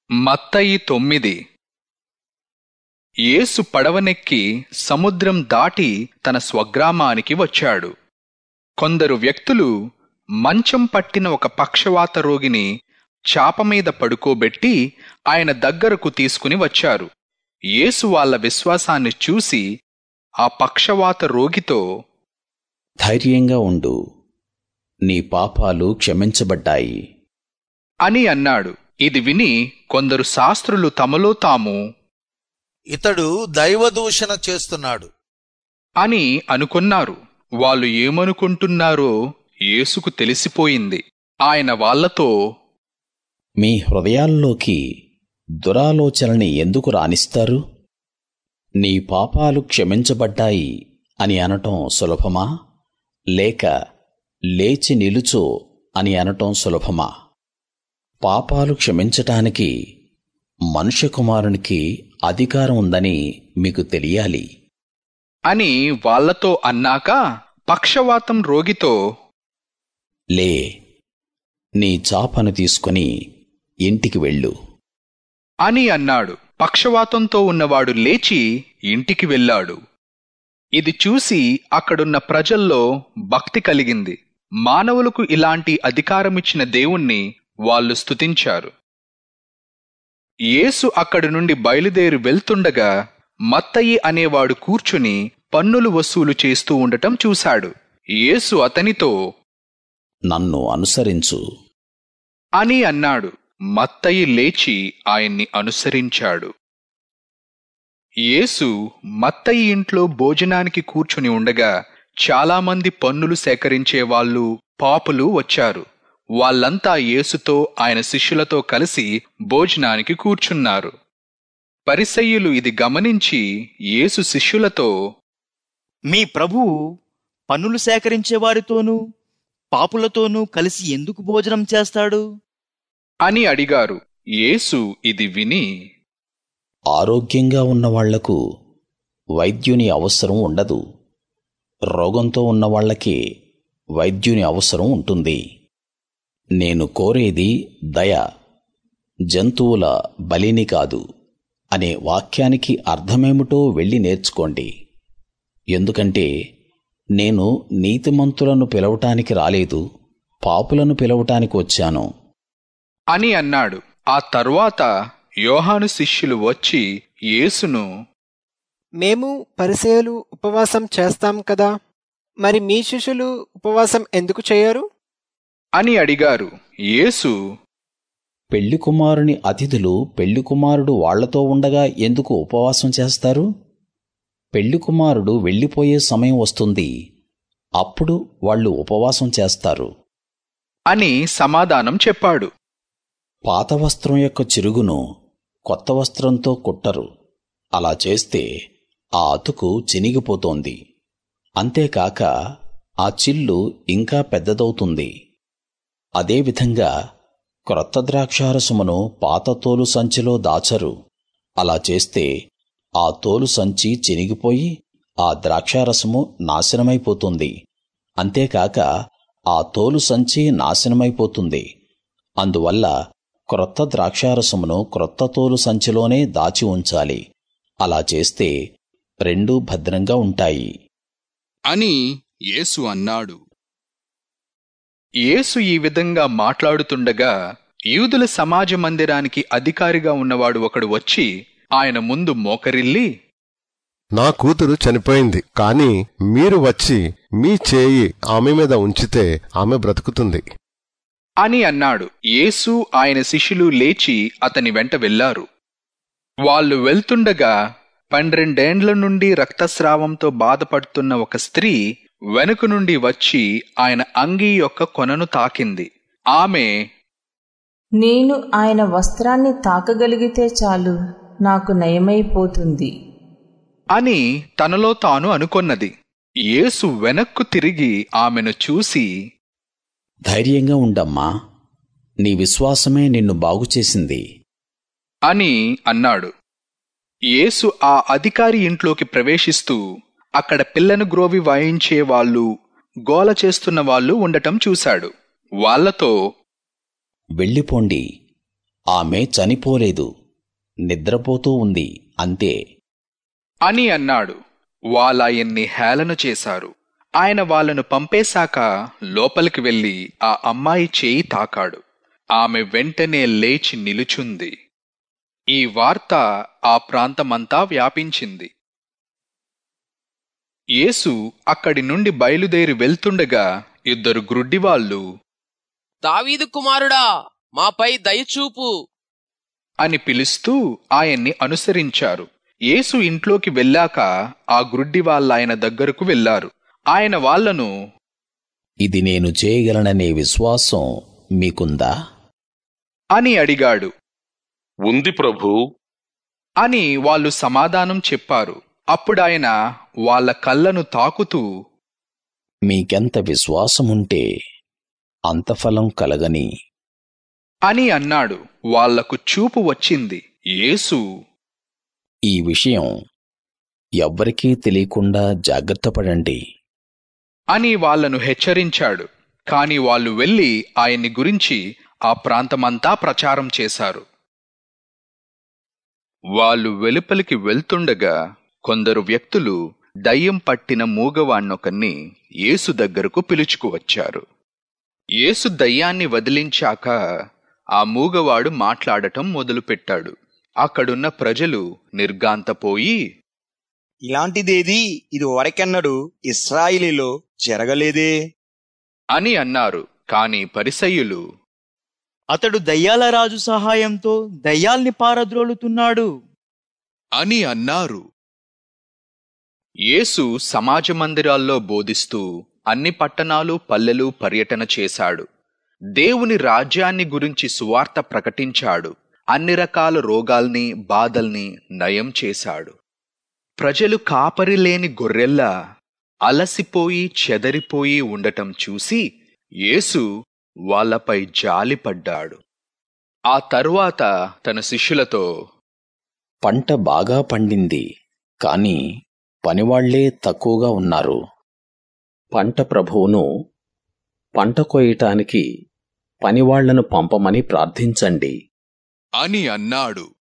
మత్తయి తొమ్మిది యేసు పడవనెక్కి సముద్రం దాటి తన స్వగ్రామానికి వచ్చాడు కొందరు వ్యక్తులు మంచం పట్టిన ఒక పక్షవాత రోగిని చాప మీద పడుకోబెట్టి ఆయన దగ్గరకు తీసుకుని వచ్చారు యేసు వాళ్ళ విశ్వాసాన్ని చూసి ఆ పక్షవాత రోగితో ధైర్యంగా ఉండు నీ పాపాలు క్షమించబడ్డాయి అని అన్నాడు ఇది విని కొందరు శాస్త్రులు తమలో తాము ఇతడు దైవదూషణ చేస్తున్నాడు అని అనుకున్నారు వాళ్ళు ఏమనుకుంటున్నారో యేసుకు తెలిసిపోయింది ఆయన వాళ్ళతో మీ హృదయాల్లోకి దురాలోచనని ఎందుకు రానిస్తారు నీ పాపాలు క్షమించబడ్డాయి అని అనటం సులభమా లేక లేచి నిలుచో అని అనటం సులభమా పాపాలు క్షమించటానికి మనుష్య కుమారునికి అధికారం ఉందని మీకు తెలియాలి అని వాళ్ళతో అన్నాక పక్షవాతం రోగితో లే నీ చాపను తీసుకుని ఇంటికి వెళ్ళు అని అన్నాడు పక్షవాతంతో ఉన్నవాడు లేచి ఇంటికి వెళ్ళాడు ఇది చూసి అక్కడున్న ప్రజల్లో భక్తి కలిగింది మానవులకు ఇలాంటి అధికారమిచ్చిన దేవుణ్ణి వాళ్ళు స్తుతించారు యేసు అక్కడి నుండి బయలుదేరి వెళ్తుండగా మత్తయి అనేవాడు కూర్చుని పన్నులు వసూలు చేస్తూ ఉండటం చూశాడు యేసు అతనితో నన్ను అనుసరించు అని అన్నాడు మత్తయి లేచి ఆయన్ని అనుసరించాడు యేసు మత్తయి ఇంట్లో భోజనానికి కూర్చుని ఉండగా చాలామంది పన్నులు సేకరించే వాళ్ళు పాపులు వచ్చారు వాళ్ళంతా యేసుతో ఆయన శిష్యులతో కలిసి భోజనానికి కూర్చున్నారు పరిసయ్యులు ఇది గమనించి యేసు శిష్యులతో మీ ప్రభువు పన్నులు సేకరించే వారితోనూ పాపులతోనూ కలిసి ఎందుకు భోజనం చేస్తాడు అని అడిగారు యేసు ఇది విని ఆరోగ్యంగా ఉన్న వాళ్లకు వైద్యుని అవసరం ఉండదు రోగంతో ఉన్న వాళ్ళకి వైద్యుని అవసరం ఉంటుంది నేను కోరేది దయ జంతువుల బలిని కాదు అనే వాక్యానికి అర్థమేమిటో వెళ్ళి నేర్చుకోండి ఎందుకంటే నేను నీతిమంతులను పిలవటానికి రాలేదు పాపులను పిలవటానికి వచ్చాను అని అన్నాడు ఆ తరువాత యోహాను శిష్యులు వచ్చి యేసును మేము పరిచయులు ఉపవాసం చేస్తాం కదా మరి మీ శిష్యులు ఉపవాసం ఎందుకు చేయరు అని అడిగారు యేసు పెళ్లి కుమారుని అతిథులు పెళ్లి కుమారుడు వాళ్లతో ఉండగా ఎందుకు ఉపవాసం చేస్తారు పెళ్లి కుమారుడు వెళ్ళిపోయే సమయం వస్తుంది అప్పుడు వాళ్ళు ఉపవాసం చేస్తారు అని సమాధానం చెప్పాడు పాత వస్త్రం యొక్క చిరుగును కొత్త వస్త్రంతో కుట్టరు అలా చేస్తే ఆ అతుకు చినిగిపోతోంది అంతేకాక ఆ చిల్లు ఇంకా పెద్దదవుతుంది అదేవిధంగా క్రొత్త ద్రాక్షారసమును పాత తోలు సంచిలో దాచరు అలా చేస్తే ఆ తోలు సంచి చినిగిపోయి ఆ ద్రాక్షారసము నాశనమైపోతుంది అంతేకాక ఆ తోలు సంచి నాశనమైపోతుంది అందువల్ల క్రొత్త ద్రాక్షారసమును క్రొత్త తోలు సంచిలోనే దాచి ఉంచాలి అలా చేస్తే రెండూ భద్రంగా ఉంటాయి అని యేసు అన్నాడు యేసు ఈ విధంగా మాట్లాడుతుండగా యూదుల సమాజ మందిరానికి అధికారిగా ఉన్నవాడు ఒకడు వచ్చి ఆయన ముందు మోకరిల్లి నా కూతురు చనిపోయింది కానీ మీరు వచ్చి మీ చేయి ఆమె మీద ఉంచితే ఆమె బ్రతుకుతుంది అని అన్నాడు యేసు ఆయన శిష్యులు లేచి అతని వెంట వెళ్లారు వాళ్ళు వెళ్తుండగా పన్నెండేండ్ల నుండి రక్తస్రావంతో బాధపడుతున్న ఒక స్త్రీ వెనుక నుండి వచ్చి ఆయన అంగీ యొక్క కొనను తాకింది ఆమె నేను ఆయన వస్త్రాన్ని తాకగలిగితే చాలు నాకు నయమైపోతుంది అని తనలో తాను అనుకొన్నది యేసు వెనక్కు తిరిగి ఆమెను చూసి ధైర్యంగా ఉండమ్మా నీ విశ్వాసమే నిన్ను బాగుచేసింది అని అన్నాడు యేసు ఆ అధికారి ఇంట్లోకి ప్రవేశిస్తూ అక్కడ పిల్లను గ్రోవి వాయించే వాళ్ళు గోల చేస్తున్న వాళ్ళు ఉండటం చూశాడు వాళ్ళతో వెళ్ళిపోండి ఆమె చనిపోలేదు నిద్రపోతూ ఉంది అంతే అని అన్నాడు వాళ్ళాయన్ని హేళన చేశారు ఆయన వాళ్ళను పంపేశాక లోపలికి వెళ్లి ఆ అమ్మాయి చేయి తాకాడు ఆమె వెంటనే లేచి నిలుచుంది ఈ వార్త ఆ ప్రాంతమంతా వ్యాపించింది యేసు అక్కడి నుండి బయలుదేరి వెళ్తుండగా ఇద్దరు గ్రుడ్డివాళ్ళు దావీదు కుమారుడా మాపై దయచూపు అని పిలుస్తూ ఆయన్ని అనుసరించారు యేసు ఇంట్లోకి వెళ్ళాక ఆ గ్రుడ్డి వాళ్ళాయన దగ్గరకు వెళ్లారు ఆయన వాళ్ళను ఇది నేను చేయగలననే విశ్వాసం మీకుందా అని అడిగాడు ఉంది ప్రభూ అని వాళ్ళు సమాధానం చెప్పారు అప్పుడాయన వాళ్ళ కళ్ళను తాకుతూ మీకెంత విశ్వాసముంటే అంత ఫలం కలగని అని అన్నాడు వాళ్లకు చూపు వచ్చింది యేసు ఈ విషయం ఎవ్వరికీ తెలియకుండా జాగ్రత్తపడండి అని వాళ్ళను హెచ్చరించాడు కాని వాళ్ళు వెళ్లి ఆయన్ని గురించి ఆ ప్రాంతమంతా ప్రచారం చేశారు వాళ్ళు వెలుపలికి వెళ్తుండగా కొందరు వ్యక్తులు దయ్యం పట్టిన మూగవాణ్ణొకన్ని యేసు దగ్గరకు పిలుచుకువచ్చారు యేసు దయ్యాన్ని వదిలించాక ఆ మూగవాడు మాట్లాడటం మొదలుపెట్టాడు అక్కడున్న ప్రజలు నిర్గాంతపోయి ఇలాంటిదేది ఇది వరకెన్నడు ఇస్రాయిలీలో జరగలేదే అని అన్నారు కాని పరిసయ్యులు అతడు దయ్యాల రాజు సహాయంతో దయ్యాల్ని పారద్రోలుతున్నాడు అని అన్నారు యేసు సమాజ మందిరాల్లో బోధిస్తూ అన్ని పట్టణాలు పల్లెలు పర్యటన చేశాడు దేవుని రాజ్యాన్ని గురించి సువార్త ప్రకటించాడు అన్ని రకాల రోగాల్ని బాధల్ని నయం చేశాడు ప్రజలు కాపరి లేని గొర్రెల్లా అలసిపోయి చెదరిపోయి ఉండటం చూసి యేసు వాళ్ళపై జాలిపడ్డాడు ఆ తరువాత తన శిష్యులతో పంట బాగా పండింది కాని పనివాళ్లే తక్కువగా ఉన్నారు పంట ప్రభువును పంట కోయటానికి పనివాళ్లను పంపమని ప్రార్థించండి అని అన్నాడు